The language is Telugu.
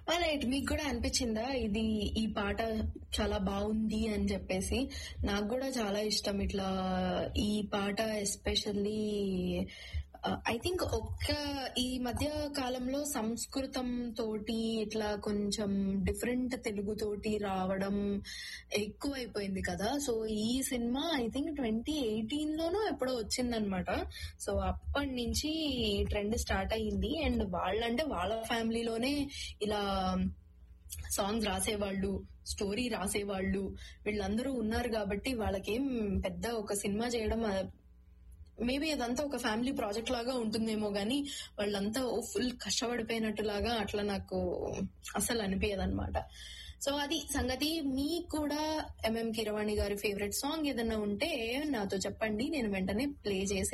రైట్ మీకు కూడా అనిపించిందా ఇది ఈ పాట చాలా బాగుంది అని చెప్పేసి నాకు కూడా చాలా ఇష్టం ఇట్లా ఈ పాట ఎస్పెషల్లీ ఐ థింక్ ఒక్క ఈ మధ్య కాలంలో సంస్కృతం తోటి ఇట్లా కొంచెం డిఫరెంట్ తెలుగు తోటి రావడం ఎక్కువైపోయింది కదా సో ఈ cinema I think twenty eighteen లోనో ఎప్పుడో వచ్చిందనమాట సో అప్పటి నుంచి ట్రెండ్ స్టార్ట్ అయ్యింది అండ్ వాళ్ళంటే వాళ్ళ ఫ్యామిలీలోనే ఇలా సాంగ్స్ రాసేవాళ్ళు స్టోరీ రాసేవాళ్ళు వీళ్ళందరూ ఉన్నారు కాబట్టి వాళ్ళకేం పెద్ద ఒక సినిమా చేయడం మేబీ అదంతా ఒక ఫ్యామిలీ ప్రాజెక్ట్ లాగా ఉంటుందేమో గానీ వాళ్ళంతా ఫుల్ కష్టపడిపోయినట్టులాగా అట్లా నాకు అసలు అనిపించదన్నమాట సో అది సంగతి మీకు కూడా ఎంఎం కిరవాణి గారి ఫేవరెట్ సాంగ్ ఏదన్నా ఉంటే నాతో చెప్పండి నేను వెంటనే ప్లే చేసి